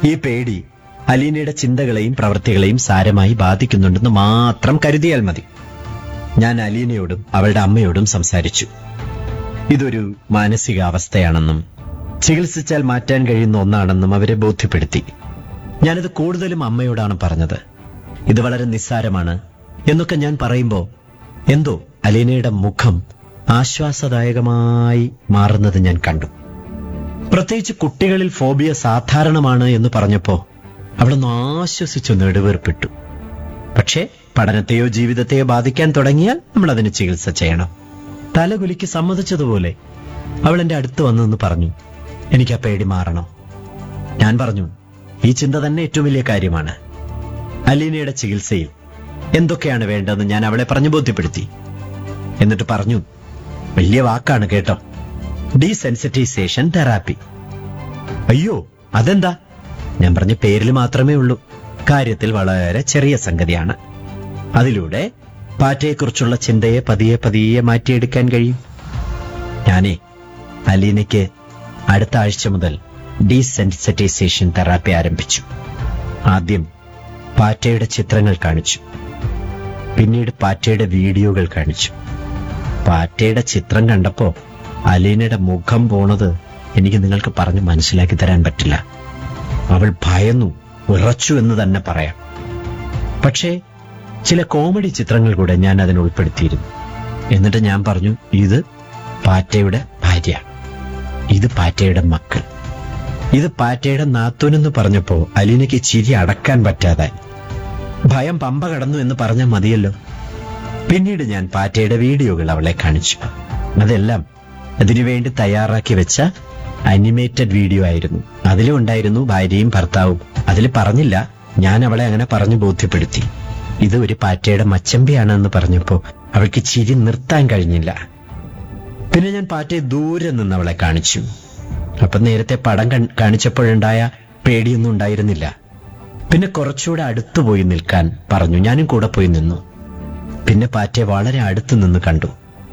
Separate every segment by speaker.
Speaker 1: ഈ പേടി അലീനയുടെ ചിന്തകളെയും പ്രവൃത്തികളെയും സാരമായി ബാധിക്കുന്നുണ്ടെന്ന് മാത്രം കരുതിയാൽ മതി ഞാൻ അലീനയോടും അവളുടെ അമ്മയോടും സംസാരിച്ചു ഇതൊരു മാനസികാവസ്ഥയാണെന്നും ചികിത്സിച്ചാൽ മാറ്റാൻ കഴിയുന്ന ഒന്നാണെന്നും അവരെ ബോധ്യപ്പെടുത്തി ഞാനിത് കൂടുതലും അമ്മയോടാണ് പറഞ്ഞത് ഇത് വളരെ നിസ്സാരമാണ് എന്നൊക്കെ ഞാൻ പറയുമ്പോ എന്തോ അലീനയുടെ മുഖം ആശ്വാസദായകമായി മാറുന്നത് ഞാൻ കണ്ടു പ്രത്യേകിച്ച് കുട്ടികളിൽ ഫോബിയ സാധാരണമാണ് എന്ന് പറഞ്ഞപ്പോ അവളൊന്ന് ആശ്വസിച്ചു നെടുവേർപ്പെട്ടു പക്ഷേ പഠനത്തെയോ ജീവിതത്തെയോ ബാധിക്കാൻ തുടങ്ങിയാൽ നമ്മൾ അതിന് ചികിത്സ ചെയ്യണം തലകുലിക്ക് സമ്മതിച്ചതുപോലെ അവൾ എന്റെ അടുത്ത് വന്നെന്ന് പറഞ്ഞു എനിക്ക് ആ പേടി മാറണം ഞാൻ പറഞ്ഞു ഈ ചിന്ത തന്നെ ഏറ്റവും വലിയ കാര്യമാണ് അലീനയുടെ ചികിത്സയിൽ എന്തൊക്കെയാണ് വേണ്ടതെന്ന് ഞാൻ അവളെ പറഞ്ഞു ബോധ്യപ്പെടുത്തി എന്നിട്ട് പറഞ്ഞു വലിയ വാക്കാണ് കേട്ടോ ഡീസെൻസിറ്റൈസേഷൻ തെറാപ്പി അയ്യോ അതെന്താ ഞാൻ പറഞ്ഞ പേരിൽ മാത്രമേ ഉള്ളൂ കാര്യത്തിൽ വളരെ ചെറിയ സംഗതിയാണ് അതിലൂടെ പാറ്റയെക്കുറിച്ചുള്ള ചിന്തയെ പതിയെ പതിയെ മാറ്റിയെടുക്കാൻ കഴിയും ഞാനേ അലീനയ്ക്ക് അടുത്ത ആഴ്ച മുതൽ ഡീസെൻസിറ്റൈസേഷൻ തെറാപ്പി ആരംഭിച്ചു ആദ്യം പാറ്റയുടെ ചിത്രങ്ങൾ കാണിച്ചു പിന്നീട് പാറ്റയുടെ വീഡിയോകൾ കാണിച്ചു പാറ്റയുടെ ചിത്രം കണ്ടപ്പോ അലീനയുടെ മുഖം പോണത് എനിക്ക് നിങ്ങൾക്ക് പറഞ്ഞ് മനസ്സിലാക്കി തരാൻ പറ്റില്ല അവൾ ഭയന്നു വിറച്ചു എന്ന് തന്നെ പറയാം പക്ഷേ ചില കോമഡി ചിത്രങ്ങൾ കൂടെ ഞാൻ അതിന് ഉൾപ്പെടുത്തിയിരുന്നു എന്നിട്ട് ഞാൻ പറഞ്ഞു ഇത് പാറ്റയുടെ ഭാര്യ ഇത് പാറ്റയുടെ മക്കൾ ഇത് പാറ്റയുടെ നാത്തൂനെന്ന് പറഞ്ഞപ്പോ അലീനയ്ക്ക് ചിരി അടക്കാൻ പറ്റാതായി ഭയം പമ്പ കടന്നു എന്ന് പറഞ്ഞാൽ മതിയല്ലോ പിന്നീട് ഞാൻ പാറ്റയുടെ വീഡിയോകൾ അവളെ കാണിച്ചു അതെല്ലാം അതിനുവേണ്ടി തയ്യാറാക്കി വെച്ച അനിമേറ്റഡ് വീഡിയോ ആയിരുന്നു അതിലും ഉണ്ടായിരുന്നു ഭാര്യയും ഭർത്താവും അതിൽ പറഞ്ഞില്ല ഞാൻ അവളെ അങ്ങനെ പറഞ്ഞു ബോധ്യപ്പെടുത്തി ഇത് ഒരു പാറ്റയുടെ മച്ചമ്പിയാണെന്ന് പറഞ്ഞപ്പോ അവൾക്ക് ചിരി നിർത്താൻ കഴിഞ്ഞില്ല പിന്നെ ഞാൻ പാറ്റയെ ദൂരെ നിന്ന് അവളെ കാണിച്ചു അപ്പൊ നേരത്തെ പടം കൺ- കാണിച്ചപ്പോഴുണ്ടായ പേടിയൊന്നും ഉണ്ടായിരുന്നില്ല പിന്നെ കുറച്ചുകൂടെ അടുത്തു പോയി നിൽക്കാൻ പറഞ്ഞു ഞാനും കൂടെ പോയി നിന്നു പിന്നെ പാറ്റയെ വളരെ അടുത്ത് നിന്ന് കണ്ടു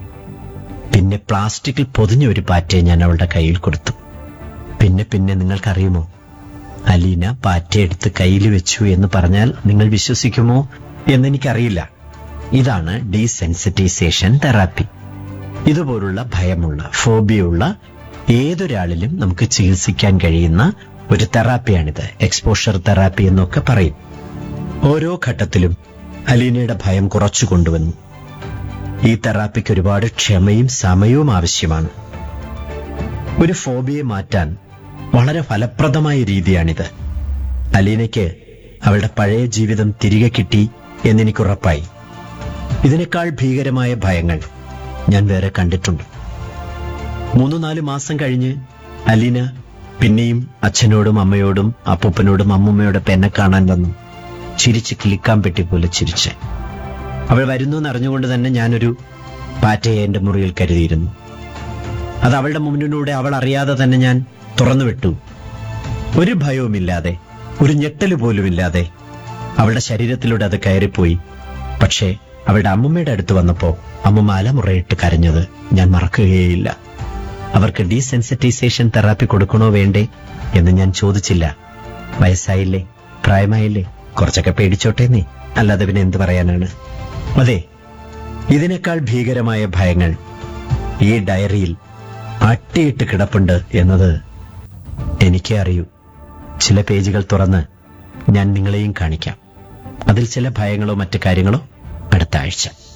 Speaker 1: പിന്നെ പ്ലാസ്റ്റിക്കിൽ പൊതിഞ്ഞ ഒരു പാറ്റയെ ഞാൻ അവളുടെ കയ്യിൽ കൊടുത്തു പിന്നെ പിന്നെ നിങ്ങൾക്കറിയുമോ അലീന പാറ്റയെടുത്ത് കയ്യിൽ വെച്ചു എന്ന് പറഞ്ഞാൽ നിങ്ങൾ വിശ്വസിക്കുമോ എന്നെനിക്കറിയില്ല ഇതാണ് ഡീസെൻസിറ്റൈസേഷൻ തെറാപ്പി ഇതുപോലുള്ള ഭയമുള്ള ഫോബിയുള്ള ഏതൊരാളിലും നമുക്ക് ചികിത്സിക്കാൻ കഴിയുന്ന ഒരു തെറാപ്പിയാണിത് എക്സ്പോഷർ തെറാപ്പി എന്നൊക്കെ പറയും ഓരോ ഘട്ടത്തിലും അലീനയുടെ ഭയം കുറച്ചു കൊണ്ടുവന്നു ഈ തെറാപ്പിക്ക് ഒരുപാട് ക്ഷമയും സമയവും ആവശ്യമാണ് ഒരു ഫോബിയെ മാറ്റാൻ വളരെ ഫലപ്രദമായ രീതിയാണിത് അലീനയ്ക്ക് അവളുടെ പഴയ ജീവിതം തിരികെ കിട്ടി എന്നെനിക്കുറപ്പായി ഇതിനേക്കാൾ ഭീകരമായ ഭയങ്ങൾ ഞാൻ വേറെ കണ്ടിട്ടുണ്ട് മൂന്ന് നാല് മാസം കഴിഞ്ഞ് അലീന പിന്നെയും അച്ഛനോടും അമ്മയോടും അപ്പൂപ്പനോടും അമ്മൂമ്മയോടൊപ്പം എന്നെ കാണാൻ വന്നു ചിരിച്ച് കിളിക്കാൻ പെട്ടി പോലെ ചിരിച്ച് അവൾ വരുന്നു എന്നറിഞ്ഞുകൊണ്ട് തന്നെ ഞാനൊരു പാറ്റയെ എന്റെ മുറിയിൽ കരുതിയിരുന്നു അത് അവളുടെ മുന്നിലൂടെ അവൾ അറിയാതെ തന്നെ ഞാൻ തുറന്നു വിട്ടു ഒരു ഭയവുമില്ലാതെ ഒരു ഞെട്ടല് പോലുമില്ലാതെ അവളുടെ ശരീരത്തിലൂടെ അത് കയറിപ്പോയി പക്ഷേ അവളുടെ അമ്മുമ്മയുടെ അടുത്ത് വന്നപ്പോ അമ്മുമ്മ അലമുറയിട്ട് കരഞ്ഞത് ഞാൻ മറക്കുകയേയില്ല അവർക്ക് ഡീസെൻസിറ്റൈസേഷൻ തെറാപ്പി കൊടുക്കണോ വേണ്ടേ എന്ന് ഞാൻ ചോദിച്ചില്ല വയസ്സായില്ലേ പ്രായമായില്ലേ കുറച്ചൊക്കെ പേടിച്ചോട്ടെ നീ അല്ലാതെ പിന്നെ എന്ത് പറയാനാണ് അതെ ഇതിനേക്കാൾ ഭീകരമായ ഭയങ്ങൾ ഈ ഡയറിയിൽ അട്ടിയിട്ട് കിടപ്പുണ്ട് എന്നത് എനിക്കേ അറിയൂ ചില പേജുകൾ തുറന്ന് ഞാൻ നിങ്ങളെയും കാണിക്കാം അതിൽ ചില ഭയങ്ങളോ മറ്റു കാര്യങ്ങളോ അടുത്ത ആഴ്ച